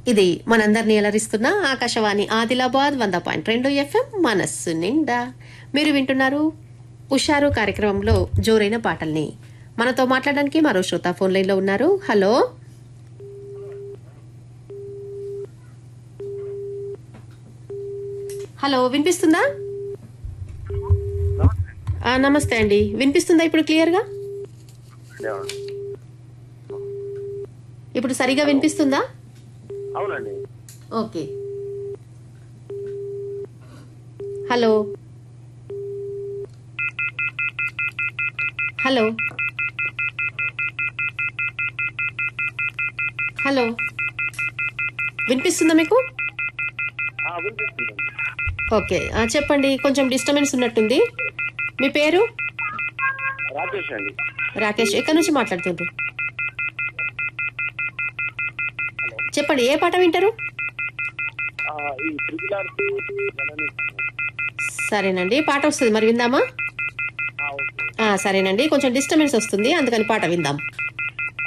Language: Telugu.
ఇది మనందరినీ అలరిస్తున్న ఆకాశవాణి ఆదిలాబాద్ వంద పాయింట్ రెండు ఎఫ్ఎం మనస్సు నిండా మీరు వింటున్నారు ఉషారు కార్యక్రమంలో జోరైన పాటల్ని మనతో మాట్లాడడానికి మరో శ్రోత ఫోన్ లైన్ లో ఉన్నారు హలో హలో వినిపిస్తుందా ఆ, నమస్తే అండి వినిపిస్తుందా ఇప్పుడు క్లియర్ గా ఇప్పుడు సరిగా వినిపిస్తుందా అవునండి ఓకే హలో హలో హలో వినిపిస్తుందా మీకు ఆ, వినిపిస్తుందండి ఓకే ఆ, చెప్పండి కొంచెం డిస్టర్బెన్స్ ఉన్నట్టుంది మీ పేరు రాకేష్ అండి రాకేష్ ఎక్కడి నుంచి మాట్లాడుతుండ్రు చెప్పండి ఏ పాట వింటారు ఆ, ఈ త్రిపుల్ ఆర్తి జనని సరేనండి పాట వస్తుంది మరి విందామా ఆ, ఓకే ఆ, సరేనండి కొంచెం డిస్టర్బెన్స్ వస్తుంది అందుకని పాట విందాం